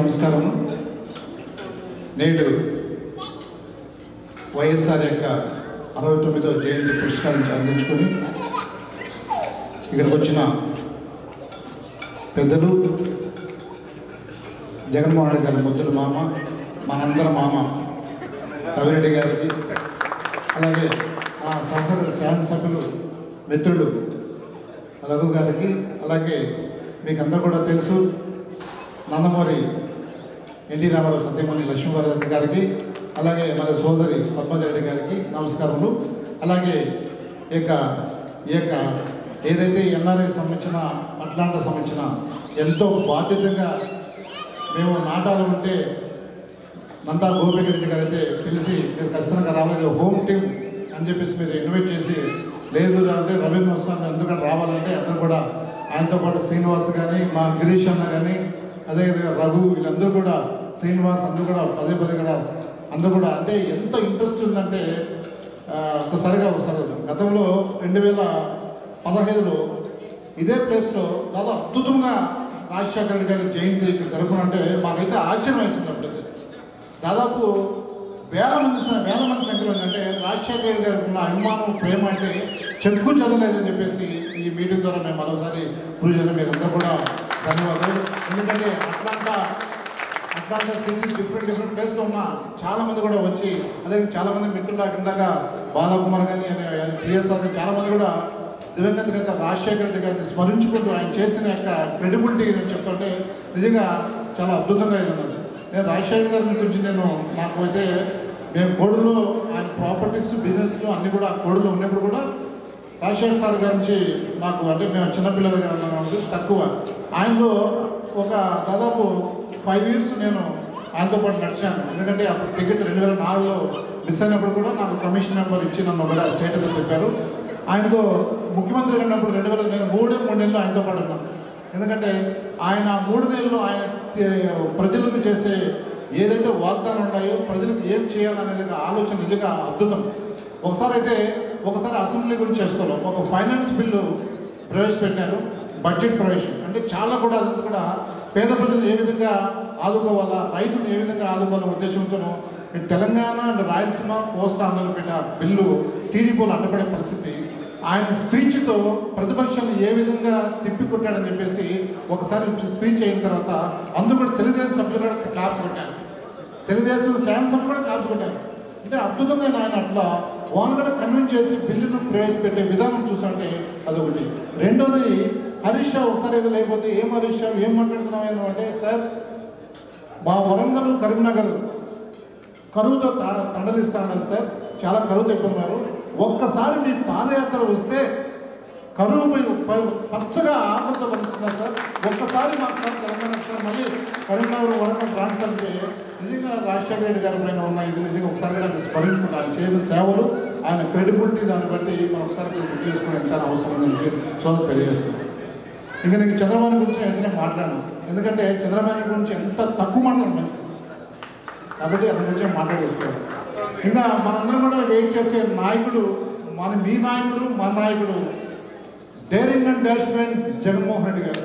నమస్కారం నేడు వైఎస్ఆర్ యొక్క అరవై తొమ్మిదో జయంతి పురస్కారం అందించుకొని ఇక్కడికి వచ్చిన పెద్దలు జగన్మోహన్ రెడ్డి గారి ముద్దుల మామ మనందరి మామ రవిరెడ్డి గారికి అలాగే నా శాసన శాసనసభ్యులు మిత్రుడు రఘు గారికి అలాగే మీకు అందరూ కూడా తెలుసు నందమూరి ఎన్టీ రామారావు సత్యమణి లక్ష్మీవరదత్త గారికి అలాగే మన సోదరి పద్మజరెడ్డి గారికి నమస్కారములు అలాగే ఈ యొక్క ఈ యొక్క ఏదైతే ఎన్ఆర్ఐ సంబంధించిన అట్లాంటా సంబంధించిన ఎంతో బాధ్యతగా మేము నాటాలు ఉంటే నందా గోపిరెడ్డి గారు అయితే పిలిచి మీరు ఖచ్చితంగా రావాలి హోమ్ టీమ్ అని చెప్పేసి మీరు ఇన్వైట్ చేసి లేదు అంటే రవీంద్ర వస్తాను ఎందుకంటే రావాలంటే అందరూ కూడా ఆయనతో పాటు శ్రీనివాస్ కానీ మా గిరీష్ అన్న కానీ అదేవిధంగా రఘు వీళ్ళందరూ కూడా శ్రీనివాస్ అందరూ కూడా పదే పదే కూడా అందరూ కూడా అంటే ఎంత ఇంట్రెస్ట్ ఉందంటే ఆ, ఒక్కసారిగా ఒకసారి గతంలో రెండు వేల పదహైదులో ఇదే ప్లేస్లో దాదాపు అద్భుతంగా రాజశేఖర రెడ్డి గారి జయంతి ఇక్కడ జరుపునంటే మాకైతే ఆశ్చర్యం వేసింది అప్పుడైతే దాదాపు వేల మంది స- వేల మంది సంఖ్యలో అంటే రాజశేఖర రెడ్డి గారికి ఉన్న అభిమానం ప్రేమ అంటే చెక్కు చదవలేదని చెప్పేసి ఈ మీటింగ్ ద్వారా మేము మరోసారి ప్రూవ్ చేయడం మీరు అందరూ కూడా ధన్యవాదాలు ఎందుకంటే Atlanta Atlanta city different different ప్లేస్లో ఉన్న చాలా మంది కూడా వచ్చి అదే చాలా మంది మిత్రులు కిందాక బాలకుమార్ కానీ టిఎస్ఆర్ కానీ చాలా మంది కూడా దివంగత నేత రాజశేఖర రెడ్డి గారిని స్మరించుకుంటూ ఆయన చేసిన యొక్క క్రెడిబిలిటీ నేను చెప్తుంటే నిజంగా చాలా అద్భుతంగా ఇది ఉన్నది నేను రాజశేఖర గారి గురించి నేను నాకు అయితే నేను కోడులో ఆయన ప్రాపర్టీస్ బిజినెస్లు అన్నీ కూడా కోడులో ఉన్నప్పుడు కూడా రాజశేఖర్ సార్ గారి నుంచి నాకు అంటే మేము చిన్నపిల్లలుగా ఉన్నాము తక్కువ ఆయనలో ఒక దాదాపు ఫైవ్ ఇయర్స్ నేను ఆయనతో పాటు నడిచాను ఎందుకంటే అప్పుడు టికెట్ రెండు వేల నాలుగులో మిస్ అయినప్పుడు కూడా నాకు కమిషన్ నెంబర్ ఇచ్చి నన్ను కూడా స్టేట్ చెప్పారు ఆయనతో ముఖ్యమంత్రి ఉన్నప్పుడు రెండు వేల నేను మూడే మూడు నెలలు ఆయనతో పాటు ఉన్నాను ఎందుకంటే ఆయన మూడు నెలలు ఆయన తే- ప్రజలకు చేసే ఏదైతే వాగ్దానాలు ఉన్నాయో ప్రజలకు ఏం చేయాలనేది ఒక ఆలోచన నిజంగా అద్భుతం ఒకసారి అయితే ఒకసారి అసెంబ్లీ గురించి చేసుకోవాలి ఒక ఫైనాన్స్ బిల్లు ప్రవేశపెట్టారు బడ్జెట్ ప్రవేశం అంటే చాలా కూడా అదంతా కూడా పేద ప్రజలు ఏ విధంగా ఆదుకోవాలా రైతులు ఏ విధంగా ఆదుకోవాలనే ఉద్దేశంతోనూ ఈ తెలంగాణ అండ్ రాయలసీమ కోస్తా ఆంధ్రలో పెట్టిన బిల్లు టీడీపీలో అడ్డపడే పరిస్థితి ఆయన స్పీచ్తో ప్రతిపక్షాలు ఏ విధంగా తిప్పికొట్టాడని చెప్పేసి ఒకసారి స్పీచ్ అయిన తర్వాత అందుకు కూడా తెలుగుదేశం సభ్యులు కూడా క్లాప్స్ కొట్టారు తెలుగుదేశం శాసనసభ కూడా క్లాప్స్ కొట్టారు అంటే అద్భుతంగా ఆయన అట్లా వాళ్ళు కూడా కన్విన్స్ చేసి బిల్లును ప్రవేశపెట్టే విధానం చూసంటే అదొకటి రెండోది హరీష్ రావు ఒకసారి ఏదో లేకపోతే ఏం హరీష్ రావు ఏం మాట్లాడుతున్నావు అంటే సార్ మా వరంగల్ కరీంనగర్ కరువుతో తా- తండలిస్తానన్నారు సార్ చాలా కరువుతో ఇబ్బందున్నారు ఒక్కసారి మీ పాదయాత్ర వస్తే కరువు పై- పై- పచ్చగా ఆకలితో పలుస్తున్నారు సార్ ఒక్కసారి మాకు సార్ తెలంగాణ సార్ మళ్ళీ కరీంనగర్ వరంగల్ ట్రాన్స్ఫర్ అంటే నిజంగా రాజశేఖర రెడ్డి గారి పైన ఉన్న ఇది నిజంగా ఒకసారి కూడా స్మరించుకుంటాం ఆయన చేసిన సేవలు ఆయన క్రెడిబిలిటీ దాన్ని బట్టి మనం ఒకసారి గుర్తు చేసుకుని ఎంత అవసరం ఉందని సోదరు తెలియజేస్తున్నాం ఇంకా నేను చంద్రబాబు గురించి అయితే మాట్లాడను ఎందుకంటే చంద్రబాబు గురించి ఎంత తక్కువ మాట్లాడడం మంచిది కాబట్టి అతని గురించి మాట్లాడేసుకోవాలి ఇంకా మనందరం కూడా వెయిట్ చేసే నాయకుడు మన మీ నాయకుడు మన నాయకుడు daring and dashing Jaganmohan Reddy గారు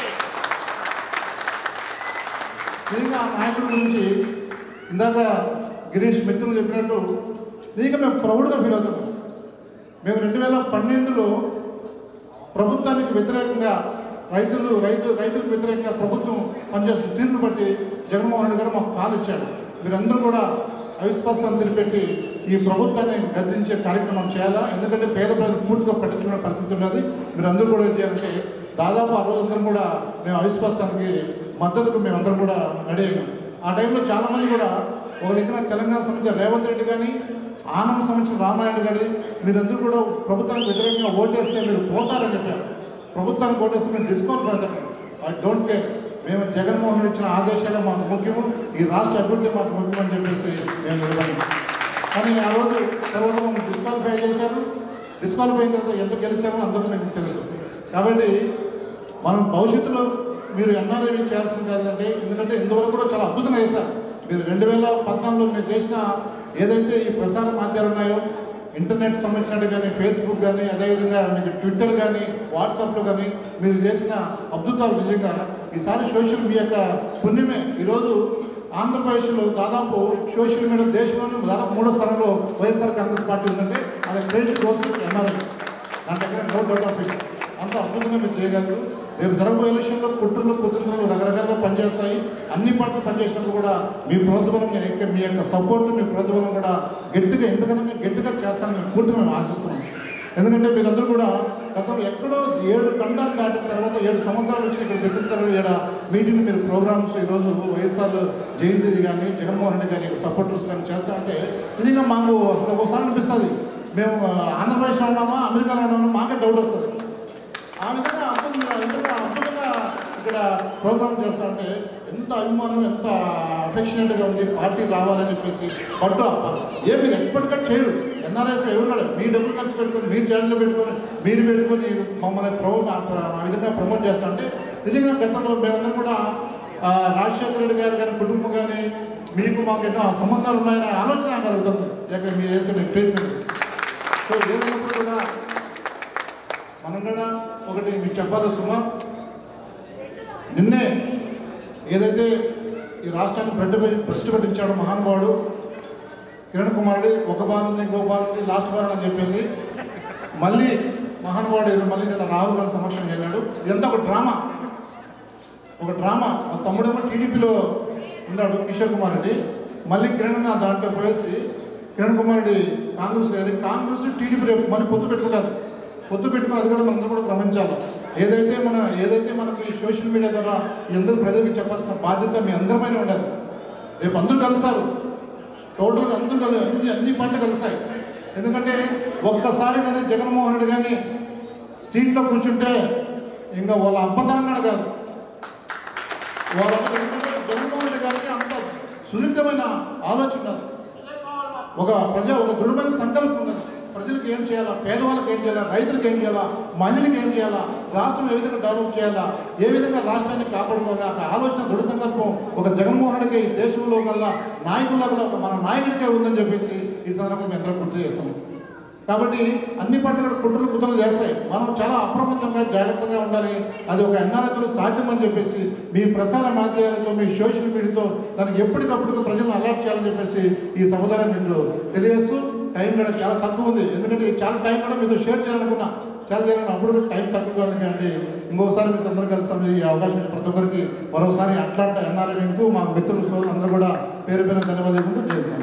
నిజంగా ఆ నాయకుడి గురించి ఇందాక గిరీష్ మిత్రులు చెప్పినట్టు నిజంగా మేము ప్రౌడ్గా ఫీల్ అవుతున్నాం మేము రెండు వేల పన్నెండులో ప్రభుత్వానికి వ్యతిరేకంగా రైతులు రైతు రైతులకు వ్యతిరేకంగా ప్రభుత్వం పనిచేస్తున్న తీరును బట్టి జగన్మోహన్ రెడ్డి గారు మాకు కాలు ఇచ్చాడు మీరందరూ కూడా అవిశ్వాసం తెలిపెట్టి ఈ ప్రభుత్వాన్ని గద్దించే కార్యక్రమం చేయాలా ఎందుకంటే పేద ప్రజలు పూర్తిగా పట్టించుకునే పరిస్థితి ఉన్నది మీరందరూ కూడా ఏం చేయాలంటే దాదాపు ఆ రోజందరం కూడా మేము అవిశ్వాసానికి మద్దతుకు మేమందరం కూడా రెడీ అయ్యాం ఆ టైంలో చాలామంది కూడా ఒక దగ్గర తెలంగాణ సంబంధించిన రేవంత్ రెడ్డి కానీ ఆనంద్ సంబంధించిన రామారెడ్డి గారి మీరందరూ కూడా ప్రభుత్వానికి వ్యతిరేకంగా ఓటేస్తే మీరు పోతారని చెప్పారు ప్రభుత్వానికి ఓటేస్తే మీరు డిస్కౌంట్ పెడతారు ఐ డోంట్ కేర్ మేము జగన్మోహన్ రెడ్డి ఇచ్చిన ఆదేశాలే మాకు ముఖ్యము ఈ రాష్ట్ర అభివృద్ధి మాకు ముఖ్యమని చెప్పేసి మేము నిలబడి కానీ ఆ రోజు తర్వాత మమ్మల్ని డిస్క్వాలిఫై చేశారు డిస్క్వాలిఫై అయిన తర్వాత ఎంత గెలిచామో అందరూ మీకు తెలుసు కాబట్టి మనం భవిష్యత్తులో మీరు ఎన్ఆర్ఐ చేయాల్సింది కాదంటే ఎందుకంటే ఇంతవరకు కూడా చాలా అద్భుతంగా చేశారు మీరు రెండు వేల పద్నాలుగులో మీరు చేసిన ఏదైతే ఈ ప్రసార మాధ్యమాలు ఉన్నాయో ఇంటర్నెట్ సంబంధించినట్టు కానీ ఫేస్బుక్ కానీ అదేవిధంగా మీకు ట్విట్టర్ కానీ వాట్సాప్లో కానీ మీరు చేసిన అద్భుతాలు నిజంగా ఈసారి సోషల్ మీ యొక్క పుణ్యమే ఈరోజు ఆంధ్రప్రదేశ్లో దాదాపు సోషల్ మీడియా దేశంలోనే దాదాపు మూడో స్థానంలో వైఎస్ఆర్ కాంగ్రెస్ పార్టీ ఉందంటే అది క్రెడిట్ కోసం ఎన్ఆర్ఐ దాని దగ్గర నో డౌట్ ఆఫ్ ఇట్ అంత అద్భుతంగా మీరు చేయగలరు రేపు జరగబోయే ఎలక్షన్లో కుట్రలు కుటుంబాలు రకరకాలుగా పనిచేస్తాయి అన్ని పార్టీలు పనిచేసినప్పుడు కూడా మీ ప్రోద్బలం మీ యొక్క మీ యొక్క సపోర్ట్ మీ ప్రోద్బలం కూడా గట్టిగా ఎంతకన్నా గట్టిగా చేస్తానని మేము పూర్తి మేము ఆశిస్తున్నాం ఎందుకంటే మీరందరూ కూడా గతంలో ఎక్కడో ఏడు ఖండాలు దాటిన తర్వాత ఏడు సంవత్సరాలు వచ్చి ఇక్కడ పెట్టిన తర్వాత ఏడ మీటింగ్ మీరు ప్రోగ్రామ్స్ ఈరోజు వైఎస్ఆర్ జయంతి కానీ జగన్మోహన్ రెడ్డి కానీ సపోర్టర్స్ కానీ చేస్తామంటే నిజంగా మాకు అసలు ఒకసారి అనిపిస్తుంది మేము ఆంధ్రప్రదేశ్లో ఉన్నామా అమెరికాలో ఉన్నామా మాకే డౌట్ వస్తుంది ఆ విధంగా అర్థం మీరు ఆ విధంగా అద్భుతంగా ఇక్కడ ప్రోగ్రామ్ చేస్తారంటే ఎంత అభిమానం ఎంత అఫెక్షనేట్గా ఉంది పార్టీ రావాలని చెప్పేసి పట్టు ఏ మీరు ఎక్స్పెక్ట్గా చేయరు ఎన్ఆర్ఎస్ ఎవరు కూడా మీ డబ్బులు ఖర్చు పెట్టుకొని మీరు ఛార్జీలో పెట్టుకొని మీరు పెట్టుకొని మమ్మల్ని ప్రో ఆ విధంగా ప్రమోట్ చేస్తారంటే నిజంగా గతంలో మేమందరం కూడా ఆ, రాజశేఖర రెడ్డి గారు కానీ కుటుంబం కానీ మీకు మాకు ఎన్నో సంబంధాలు ఉన్నాయనే ఆలోచన నాకు కలుగుతుంది లేక మీరు చేసే మీ ట్రీట్మెంట్ సో ఏదైనప్పుడు కూడా మనం కూడా ఒకటి మీకు చెప్పాలి సుమా నిన్నే ఏదైతే ఈ రాష్ట్రాన్ని బ్రెడ్ భ్రష్టు పట్టించాడు మహానుభావుడు కిరణ్ కుమారుడి ఒక బాల్ ఉంది ఇంకో బాల్ ఉంది లాస్ట్ బాల్ అని చెప్పేసి మళ్ళీ మహానుభావుడు ఈరోజు మళ్ళీ నిన్న రాహుల్ గాంధీ సమక్షం వెళ్ళాడు ఇదంతా ఒక డ్రామా ఒక డ్రామా మా తమ్ముడేమో టీడీపీలో ఉన్నాడు కిషోర్ కుమార్ రెడ్డి మళ్ళీ కిరణ్ నా దాంట్లో పోయేసి కిరణ్ కుమార్ రెడ్డి కాంగ్రెస్ లేదు కాంగ్రెస్ టీడీపీ రేపు మళ్ళీ పొత్తు పెట్టుకుంటారు పొత్తు పెట్టుకుని అది కూడా మనందరూ కూడా గమనించాలి ఏదైతే మన ఏదైతే మనకు ఈ సోషల్ మీడియా ద్వారా ఎందుకు ప్రజలకు చెప్పాల్సిన బాధ్యత మీ అందరిపైన ఉండదు రేపు అందరూ కలుస్తారు టోటల్గా అందరూ కలి అన్ని అన్ని పంట కలిసాయి ఎందుకంటే ఒక్కసారి కానీ జగన్మోహన్ రెడ్డి కానీ సీట్లో కూర్చుంటే ఇంకా వాళ్ళ అబ్బతనం కూడా కాదు వాళ్ళ ఎందుకంటే జగన్మోహన్ రెడ్డి గారికి అంత సుదీర్ఘమైన ఆలోచన ఉన్నది ఒక ప్రజా ఒక దృఢమైన సంకల్పం ఉన్నది ప్రజలకు ఏం చేయాలా పేదవాళ్ళకి ఏం చేయాలా రైతులకు ఏం చేయాలా మహిళలకు ఏం చేయాలా రాష్ట్రం ఏ విధంగా డెవలప్ చేయాలా ఏ విధంగా రాష్ట్రాన్ని కాపాడుకోవాలా ఒక ఆలోచన దృఢ సంకల్పం ఒక జగన్మోహన్ రెడ్డికి ఈ దేశంలో కల్లా నాయకుల్లో కల్లా ఒక మన నాయకుడికే ఉందని చెప్పేసి ఈ సందర్భంగా మేము అందరం గుర్తు చేస్తాము కాబట్టి అన్ని పంటలు కుట్రలు కుట్రలు చేస్తాయి మనం చాలా అప్రమత్తంగా జాగ్రత్తగా ఉండాలి అది ఒక ఎన్ఆర్ఐతో సాధ్యమని చెప్పేసి మీ ప్రసార మాధ్యమాలతో మీ సోషల్ మీడియాతో దానికి ఎప్పటికప్పుడు ప్రజలను అలర్ట్ చేయాలని చెప్పేసి ఈ సముదాయం మీకు తెలియజేస్తూ టైం కూడా చాలా తక్కువ ఉంది ఎందుకంటే చాలా టైం కూడా మీతో షేర్ చేయాలనుకున్నా చాలా చేయాలని అప్పుడు కూడా టైం తక్కువగా ఉంది కాబట్టి ఇంకోసారి మీకు అందరూ కలిసి ఈ అవకాశం ఇచ్చిన ప్రతి ఒక్కరికి మరోసారి అట్లాంటి ఎన్ఆర్ఐ మా మిత్రులు సోదరులు అందరూ కూడా పేరు పేరు ధన్యవాదాలు చేస్తున్నాం